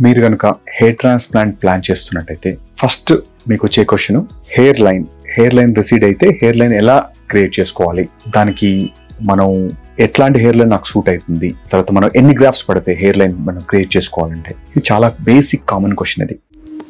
మీరు కనుక hair transplant plan చేస్తున్నట్టయితే ఫస్ట్ మీకు వచ్చే question hair line hair line receded అయితే హెయిర్ లైన్ ఎలా క్రియేట్ చేసుకోవాలి దానికి మనం ఎట్లాంటి హెయిర్ లైన్ నాకు సూట్ అవుతుంది తర్వాత మనం ఎన్ని గ్రాఫ్స్ పడితే హెయిర్ లైన్ మనం క్రియేట్ చేసుకోవాలంటే ఇది చాలా బేసిక్ కామన్ క్వశ్చన్ ఇది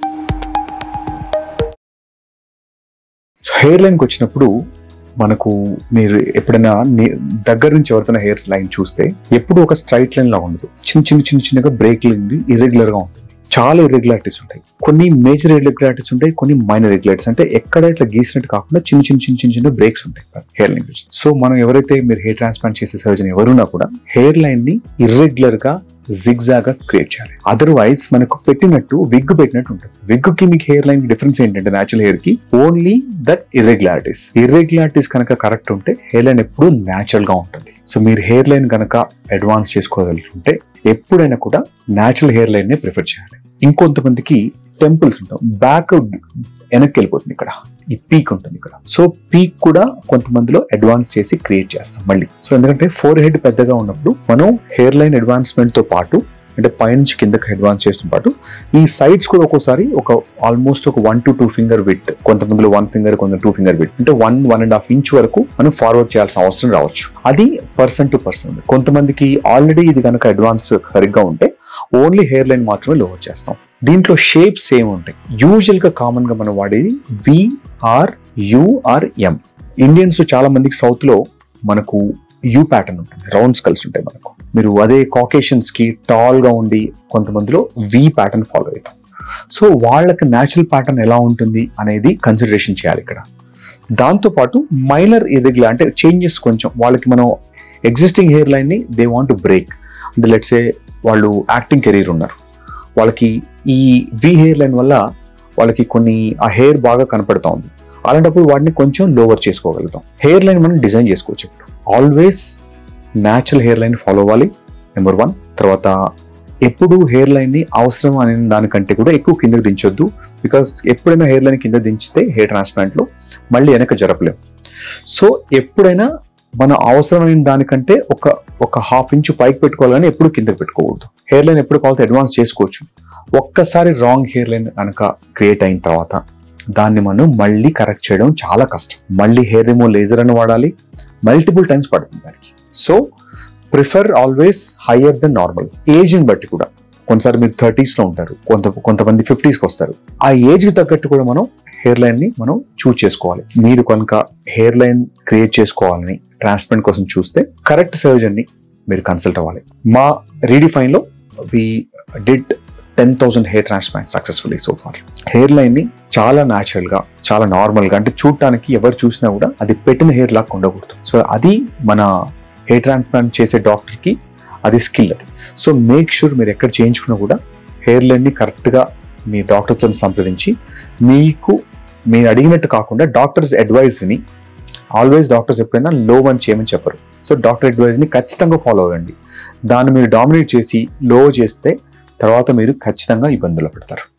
హెయిర్ లైన్కి వచ్చినప్పుడు మనకు మీరు ఎప్పుడైనా ని- దగ్గర నుంచి ఎవరికైనా హెయిర్ లైన్ చూస్తే ఎప్పుడు ఒక స్ట్రైట్ లైన్ లా ఉండదు చిన్న చిన్న చిన్న చిన్నగా బ్రేక్ నుండి ఇర్రెగ్యులర్ గా ఉంటుంది చాలా ఇర్రెగ్యులారిటీస్ ఉంటాయి కొన్ని మేజర్ ఇర్రెగ్యులారిటీస్ ఉంటాయి కొన్ని మైనర్ ఇర్రెగ్యులారిటీస్ అంటే ఎక్కడ ఇట్లా గీసినట్టు కాకుండా చిన్న చిన్న చిన్న చిన్న చిన్న బ్రేక్స్ ఉంటాయి హెయిర్ లైన్ సో మనం ఎవరైతే మీరు హెయిర్ ట్రాన్స్ప్లాంట్ చేసే సర్జన్ ఎవరున్నా కూడా హెయిర్ లైన్ ని ఇర్రెగ్యులర్ గా జిగ్జాగ్ గా క్రియేట్ చేయాలి అదర్వైజ్ మనకు పెట్టినట్టు విగ్ పెట్టినట్టు ఉంటుంది విగ్ కి మీకు హెయిర్ లైన్ డిఫరెన్స్ ఏంటంటే న్యాచురల్ హెయిర్ కి ఓన్లీ దట్ ఇర్రెగ్యులారిటీస్ ఇర్రెగ్యులారిటీస్ కనుక కరెక్ట్ ఉంటే హెయిర్ లైన్ ఎప్పుడు న్యాచురల్ గా ఉంటుంది సో మీరు హెయిర్ లైన్ కనుక అడ్వాన్స్ చేసుకోగలుగుతుంటే ఎప్పుడైనా కూడా న్యాచురల్ హెయిర్ లైన్ నే ప్రిఫర్ చేయాలి ఇంకొంతమందికి టెంపుల్స్ ఉంటాం బ్యాక్ వెనక్కి వెళ్ళిపోతుంది ఇక్కడ ఈ పీక్ ఉంటుంది ఇక్కడ సో పీక్ కూడా కొంతమందిలో అడ్వాన్స్ చేసి క్రియేట్ చేస్తాం మళ్ళీ సో ఎందుకంటే ఫోర్ హెడ్ పెద్దగా ఉన్నప్పుడు మనం హెయిర్ లైన్ అడ్వాన్స్మెంట్ తో పాటు అంటే పైనుంచి కిందకి అడ్వాన్స్ చేసిన పాటు ఈ సైడ్స్ కూడా ఒక్కోసారి ఒక ఆల్మోస్ట్ ఒక one to two finger with కొంతమందిలో వన్ ఫింగర్ కొంత టూ ఫింగర్ విత్ అంటే one one and half inch వరకు మనం ఫార్వర్డ్ చేయాల్సిన అవసరం రావచ్చు అది పర్సన్ టు పర్సన్ కొంతమందికి ఆల్రెడీ ఇది కనుక అడ్వాన్స్ సరిగ్గా ఉంటే ఓన్లీ హెయిర్ లైన్ మాత్రమే లోవర్ చేస్తాం దీంట్లో షేప్స్ ఏమి ఉంటాయి యూజువల్ గా కామన్ గా మనం వాడేది విఆర్ యుఆర్ ఎం ఇండియన్స్ చాలా మందికి సౌత్ లో మనకు యూ ప్యాటర్న్ ఉంటుంది రౌండ్ స్కల్స్ ఉంటాయి మనకు మీరు అదే కాకేషన్స్ కి టాల్ గా ఉండి కొంతమందిలో వి ప్యాటర్న్ ఫాలో అవుతాం సో వాళ్ళకి న్యాచురల్ ప్యాటర్న్ ఎలా ఉంటుంది అనేది కన్సిడరేషన్ చేయాలి ఇక్కడ దాంతోపాటు మైనర్ ఇర్రెగ్యులర్ అంటే చేంజెస్ కొంచెం వాళ్ళకి మనం ఎగ్జిస్టింగ్ హెయిర్ లైన్ ని దే వాంట్ బ్రేక్ అంటే లెట్సే వాళ్ళు యాక్టింగ్ కెరీర్ ఉన్నారు వాళ్ళకి ఈ వి హెయిర్ లైన్ వల్ల వాళ్ళకి కొన్ని ఆ హెయిర్ బాగా కనపడతా ఉంది అలాంటప్పుడు వాటిని కొంచెం లోవర్ చేసుకోగలుగుతాం హెయిర్ లైన్ మనం డిజైన్ చేసుకోవచ్చు ఇప్పుడు always natural hair line follow అవ్వాలి నెంబర్ వన్ తర్వాత ఎప్పుడు హెయిర్ లైన్ ని అవసరం అనే దానికంటే కూడా ఎక్కువ కిందకి దించొద్దు బికాస్ ఎప్పుడైనా హెయిర్ లైన్ కింద దించితే హెయిర్ ట్రాన్స్ప్లాంట్ లో మళ్ళీ వెనక జరపలేం సో ఎప్పుడైనా మన అవసరమైన దానికంటే ఒక ఒక హాఫ్ ఇంచ్ పైకి పెట్టుకోవాలని ఎప్పుడు కిందకి పెట్టుకోకూడదు హెయిర్ లైన్ ఎప్పుడు కావాలంటే అడ్వాన్స్ చేసుకోవచ్చు ఒక్కసారి రాంగ్ హెయిర్ లైన్ కనుక క్రియేట్ అయిన తర్వాత దాన్ని మనం మళ్ళీ కరెక్ట్ చేయడం చాలా కష్టం మళ్ళీ హెయిర్ రిమూవ్ లేజర్ అని వాడాలి మల్టిపుల్ టైమ్స్ పడుతుంది దానికి so prefer always higher then normal ఏజ్ని బట్టి కూడా కొన్నిసారి మీరు థర్టీస్ లో ఉంటారు కొంత కొంతమంది ఫిఫ్టీస్ కి వస్తారు ఆ ఏజ్ కి తగ్గట్టు కూడా మనం హెయిర్ లైన్ ని మనం చూస్ చేసుకోవాలి మీరు కనుక హెయిర్ లైన్ క్రియేట్ చేసుకోవాలని ట్రాన్స్ప్లాంట్ కోసం చూస్తే కరెక్ట్ సర్జన్ ని మీరు కన్సల్ట్ అవ్వాలి మా రీడిఫైన్ లో we did ten thousand hair transplant successfully so far hair line ని చాలా న్యాచురల్ గా చాలా నార్మల్ గా అంటే చూడటానికి ఎవరు చూసినా కూడా అది పెట్టిన హెయిర్ లాగా ఉండకూడదు సో అది మన హెయిర్ ట్రాన్స్ప్లాంట్ చేసే డాక్టర్ కి అది స్కిల్ అది సో మేక్ షూర్ మీరు ఎక్కడ చేయించుకున్నా కూడా హెయిర్ లైన్ ని కరెక్ట్ గా మీ డాక్టర్తో సంప్రదించి మీకు మీరు అడిగినట్టు కాకుండా డాక్టర్స్ అడ్వైస్ విని ఆల్వేస్ డాక్టర్స్ ఎప్పుడైనా లో అని చేయమని చెప్పరు సో డాక్టర్ అడ్వైస్ ని ఖచ్చితంగా ఫాలో అవ్వండి దాన్ని మీరు డామినేట్ చేసి లో చేస్తే తర్వాత మీరు ఖచ్చితంగా ఇబ్బందులు పడతారు